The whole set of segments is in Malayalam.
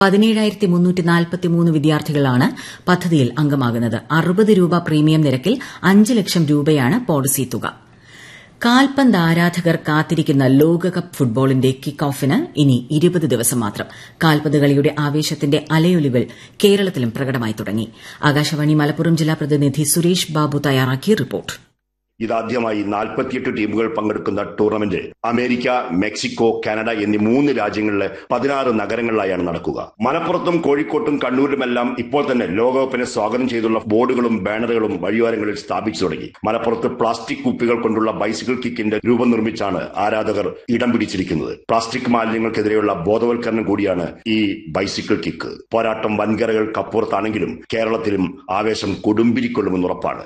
പതിനേഴായിരത്തി മുന്നൂറ്റി നാൽപ്പത്തിമൂന്ന് വിദ്യാർത്ഥികളാണ് പദ്ധതിയിൽ അംഗമാകുന്നത് അറുപത് രൂപ പ്രീമിയം നിരക്കിൽ അഞ്ച് ലക്ഷം രൂപയാണ് പോളിസി തുക കാൽപന്ത് ആരാധകർ കാത്തിരിക്കുന്ന ലോകകപ്പ് ഫുട്ബോളിന്റെ കിക്ക് ഓഫിന് ഇനി ഇരുപത് ദിവസം മാത്രം കാൽപന്ത് കളിയുടെ ആവേശത്തിന്റെ അലയൊലികൾ കേരളത്തിലും പ്രകടമായി തുടങ്ങി ആകാശവാണി മലപ്പുറം ജില്ലാ പ്രതിനിധി സുരേഷ് ബാബു തയ്യാറാക്കിയ റിപ്പോർട്ട് ഇതാദ്യമായി നാൽപ്പത്തിയെട്ട് ടീമുകൾ പങ്കെടുക്കുന്ന ടൂർണമെന്റ് അമേരിക്ക മെക്സിക്കോ കാനഡ എന്നീ മൂന്ന് രാജ്യങ്ങളിലെ പതിനാറ് നഗരങ്ങളിലായാണ് നടക്കുക മലപ്പുറത്തും കോഴിക്കോട്ടും കണ്ണൂരിലുമെല്ലാം ഇപ്പോൾ തന്നെ ലോകകപ്പിനെ സ്വാഗതം ചെയ്തുള്ള ബോർഡുകളും ബാനറുകളും വഴിയോരങ്ങളിൽ സ്ഥാപിച്ചു തുടങ്ങി മലപ്പുറത്ത് പ്ലാസ്റ്റിക് കുപ്പികൾ കൊണ്ടുള്ള ബൈസിക്കിൾ കിക്കിന്റെ രൂപം നിർമ്മിച്ചാണ് ആരാധകർ ഇടം പിടിച്ചിരിക്കുന്നത് പ്ലാസ്റ്റിക് മാലിന്യങ്ങൾക്കെതിരെയുള്ള ബോധവൽക്കരണം കൂടിയാണ് ഈ ബൈസിക്കിൾ കിക്ക് പോരാട്ടം വൻകരകൾക്കപ്പുറത്താണെങ്കിലും കേരളത്തിലും ആവേശം കൊടുമ്പിരിക്കൊള്ളുമെന്ന് ഉറപ്പാണ്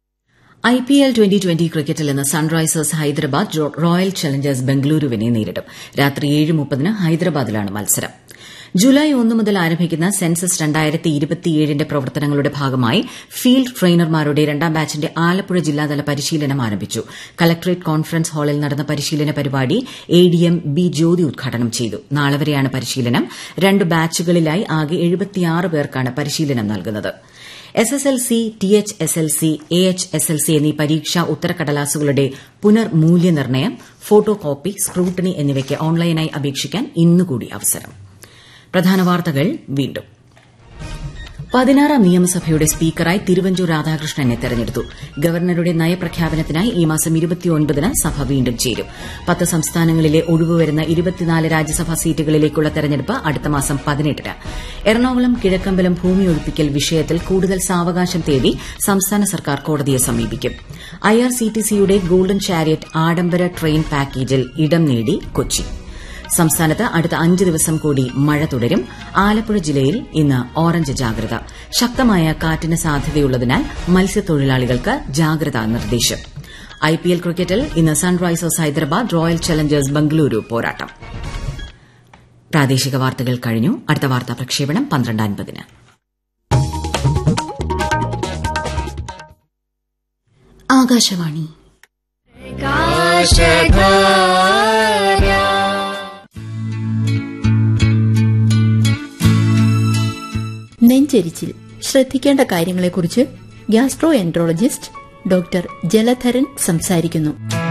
I P L twenty twenty ക്രിക്കറ്റിൽ ഇന്ന് സൺറൈസേഴ്സ് ഹൈദരാബാദ് റോയൽ ചലഞ്ചേഴ്സ് ബംഗളൂരുവിനെ നേരിടും രാത്രി ഏഴ് മുപ്പതിന് ഹൈദരാബാദിലാണ് മത്സരം ജൂലൈ ഒന്ന് മുതൽ ആരംഭിക്കുന്ന സെൻസസ് രണ്ടായിരത്തി ഇരുപത്തിയേഴിന്റെ പ്രവർത്തനങ്ങളുടെ ഭാഗമായി ഫീൽഡ് ട്രെയിനർമാരുടെ രണ്ടാം ബാച്ചിന്റെ ആലപ്പുഴ ജില്ലാതല പരിശീലനം ആരംഭിച്ചു കലക്ടറേറ്റ് കോൺഫറൻസ് ഹാളിൽ നടന്ന പരിശീലന പരിപാടി A D M B Jyothi ഉദ്ഘാടനം ചെയ്തു നാളെ വരെയാണ് പരിശീലനം രണ്ട് ബാച്ചുകളിലായി ആകെ എഴുപത്തിയാറ് പേർക്കാണ് പരിശീലനം നൽകുന്നത് S S L C T H S L C A H S L C എന്നീ പരീക്ഷാ ഉത്തരക്കടലാസുകളുടെ പുനർമൂല്യനിർണ്ണയം ഫോട്ടോ കോപ്പി സ്ക്രൂട്ടണി എന്നിവയ്ക്ക് ഓൺലൈനായി അപേക്ഷിക്കാൻ ഇന്നുകൂടി അവസരം പ്രധാന വാർത്തകൾ വീണ്ടും പതിനാറാം നിയമസഭയുടെ സ്പീക്കറായി തിരുവഞ്ചൂർ രാധാകൃഷ്ണനെ തെരഞ്ഞെടുത്തു ഗവർണറുടെ നയപ്രഖ്യാപനത്തിനായി ഈ മാസം ഇരുപത്തിയൊൻപതിന് സഭ വീണ്ടും ചേരും പത്ത് സംസ്ഥാനങ്ങളിലെ ഒഴിവുവരുന്ന ഇരുപത്തിനാല് രാജ്യസഭാ സീറ്റുകളിലേക്കുള്ള തെരഞ്ഞെടുപ്പ് അടുത്ത മാസം പതിനെട്ടിന് എറണാകുളം കിഴക്കമ്പലം ഭൂമി ഒഴിപ്പിക്കൽ വിഷയത്തിൽ കൂടുതൽ സാവകാശം തേടി സംസ്ഥാന സർക്കാർ കോടതിയെ സമീപിക്കും ഐആർസിടിസിയുടെ ഗോൾഡൻ ചാരിയറ്റ് ആഡംബര ട്രെയിൻ പാക്കേജിൽ ഇടം നേടി കൊച്ചി സംസ്ഥാനത്ത് അടുത്ത അഞ്ച് ദിവസം കൂടി മഴ തുടരും ആലപ്പുഴ ജില്ലയിൽ ഇന്ന് ഓറഞ്ച് ജാഗ്രത ശക്തമായ കാറ്റിന് സാധ്യതയുള്ളതിനാൽ മത്സ്യത്തൊഴിലാളികൾക്ക് ജാഗ്രതാ നിർദ്ദേശം ഐപിഎൽ ക്രിക്കറ്റിൽ ഇന്ന് Sunrisers Hyderabad Royal Challengers Bengaluru പോരാട്ടം പ്രാദേശിക വാർത്തകൾ കഴിഞ്ഞു അടുത്ത വാർത്താ പ്രക്ഷേപണം പന്ത്രണ്ട് അൻപതിന് ആകാശവാണി നെഞ്ചരിച്ചിൽ ശ്രദ്ധിക്കേണ്ട കാര്യങ്ങളെക്കുറിച്ച് ഗ്യാസ്ട്രോ എൻട്രോളജിസ്റ്റ് ഡോക്ടർ ജലധരൻ സംസാരിക്കുന്നു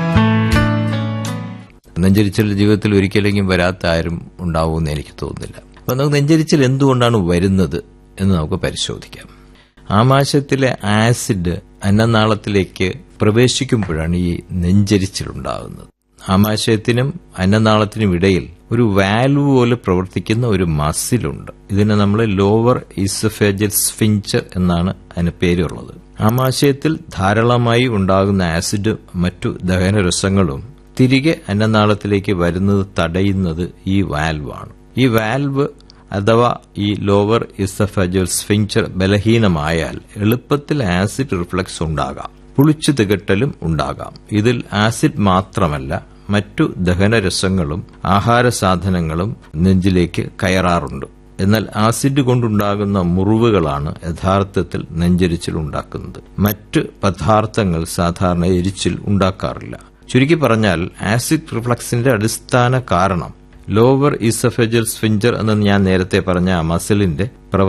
നെഞ്ചരിച്ചൽ ജീവിതത്തിൽ ഒരിക്കലെങ്കിലും വരാത്ത ആരും ഉണ്ടാവുമെന്ന് എനിക്ക് തോന്നുന്നില്ല അപ്പൊ നമുക്ക് നെഞ്ചരിച്ചൽ എന്തുകൊണ്ടാണ് വരുന്നത് എന്ന് നമുക്ക് പരിശോധിക്കാം ആമാശയത്തിലെ ആസിഡ് അന്നനാളത്തിലേക്ക് പ്രവേശിക്കുമ്പോഴാണ് ഈ നെഞ്ചരിച്ചിൽ ഉണ്ടാകുന്നത് ആമാശയത്തിനും അന്നനാളത്തിനും ഇടയിൽ ഒരു വാൽവ് പോലെ പ്രവർത്തിക്കുന്ന ഒരു മസിലുണ്ട് ഇതിനെ നമ്മൾ ലോവർ ഇസഫേജൽ സ്ഫിഞ്ചർ എന്നാണ് അതിന് പേരുള്ളത് ആമാശയത്തിൽ ധാരാളമായി ഉണ്ടാകുന്ന ആസിഡ് മറ്റു ദഹനരസങ്ങളും തിരികെ അന്നനാളത്തിലേക്ക് വരുന്നത് തടയുന്നത് ഈ വാൽവാണ് ഈ വാൽവ് അഥവാ ഈ ലോവർ ഇസഫജൽ സ്ഫിഞ്ചർ ബലഹീനമായാൽ എളുപ്പത്തിൽ ആസിഡ് റിഫ്ലക്സ് ഉണ്ടാകാം പുളിച്ചു തികട്ടലും ഉണ്ടാകാം ഇതിൽ ആസിഡ് മാത്രമല്ല മറ്റു ദഹനരസങ്ങളും ആഹാര സാധനങ്ങളും നെഞ്ചിലേക്ക് കയറാറുണ്ട് എന്നാൽ ആസിഡ് കൊണ്ടുണ്ടാകുന്ന മുറിവുകളാണ് യഥാർത്ഥത്തിൽ നെഞ്ചരിച്ചിൽ ഉണ്ടാക്കുന്നത് മറ്റ് പദാർത്ഥങ്ങൾ സാധാരണ എരിച്ചിൽ ഉണ്ടാക്കാറില്ല ചുരുക്കി പറഞ്ഞാൽ ആസിഡ് റിഫ്ലക്സിന്റെ അടിസ്ഥാന കാരണം ലോവർ ഇസഫെജൽ സ്ഫിഞ്ചർ എന്ന് ഞാൻ നേരത്തെ പറഞ്ഞ ആ മസിലിന്റെ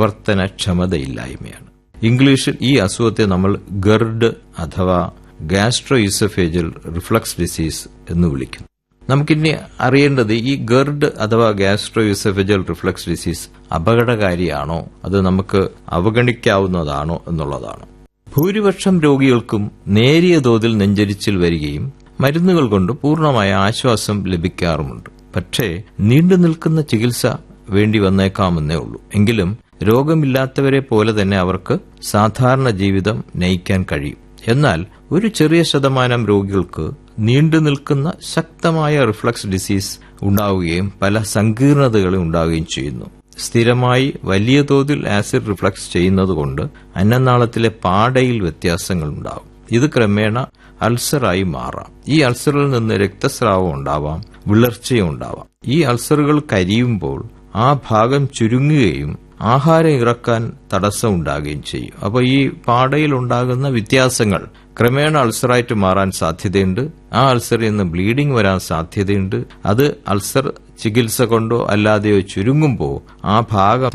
പ്രവർത്തനക്ഷമതയില്ലായ്മയാണ് ഇംഗ്ലീഷിൽ ഈ അസുഖത്തെ നമ്മൾ ഗർഡ് അഥവാ ഗാസ്ട്രോ ഇസഫേജൽ റിഫ്ലക്സ് ഡിസീസ് എന്ന് വിളിക്കുന്നു നമുക്കിനി അറിയേണ്ടത് ഈ ഗർഡ് അഥവാ ഗാസ്ട്രോ ഇസഫേജൽ റിഫ്ലക്സ് ഡിസീസ് അപകടകാരിയാണോ അത് നമുക്ക് അവഗണിക്കാവുന്നതാണോ എന്നുള്ളതാണ് ഭൂരിപക്ഷം രോഗികൾക്കും നേരിയ തോതിൽ നെഞ്ചരിച്ചിൽ വരികയും മരുന്നുകൾ കൊണ്ട് പൂർണ്ണമായ ആശ്വാസം ലഭിക്കാറുമുണ്ട് പക്ഷേ നീണ്ടു നിൽക്കുന്ന ചികിത്സ വേണ്ടി വന്നേക്കാമെന്നേ ഉള്ളൂ എങ്കിലും രോഗമില്ലാത്തവരെ പോലെ തന്നെ അവർക്ക് സാധാരണ ജീവിതം നയിക്കാൻ കഴിയും എന്നാൽ ഒരു ചെറിയ ശതമാനം രോഗികൾക്ക് നീണ്ടു നിൽക്കുന്ന ശക്തമായ റിഫ്ലക്സ് ഡിസീസ് ഉണ്ടാവുകയും പല സങ്കീർണതകളും ഉണ്ടാവുകയും ചെയ്യുന്നു സ്ഥിരമായി വലിയ തോതിൽ ആസിഡ് റിഫ്ലക്സ് ചെയ്യുന്നതുകൊണ്ട് അന്നനാളത്തിലെ പാടയിൽ വ്യത്യാസങ്ങൾ ഉണ്ടാവും ഇത് ക്രമേണ അൾസറായി മാറാം ഈ അൾസറിൽ നിന്ന് രക്തസ്രാവം ഉണ്ടാവാം വിളർച്ചയും ഉണ്ടാവാം ഈ അൾസറുകൾ കരിയുമ്പോൾ ആ ഭാഗം ചുരുങ്ങുകയും ആഹാരം ഇറക്കാൻ തടസ്സം ഉണ്ടാകുകയും ചെയ്യും അപ്പോൾ ഈ പാടയിൽ ഉണ്ടാകുന്ന വ്യത്യാസങ്ങൾ ക്രമേണ അൾസറായിട്ട് മാറാൻ സാധ്യതയുണ്ട് ആ അൾസറിൽ നിന്ന് ബ്ലീഡിംഗ് വരാൻ സാധ്യതയുണ്ട് അത് അൾസർ ചികിത്സ കൊണ്ടോ അല്ലാതെയോ ചുരുങ്ങുമ്പോൾ ആ ഭാഗം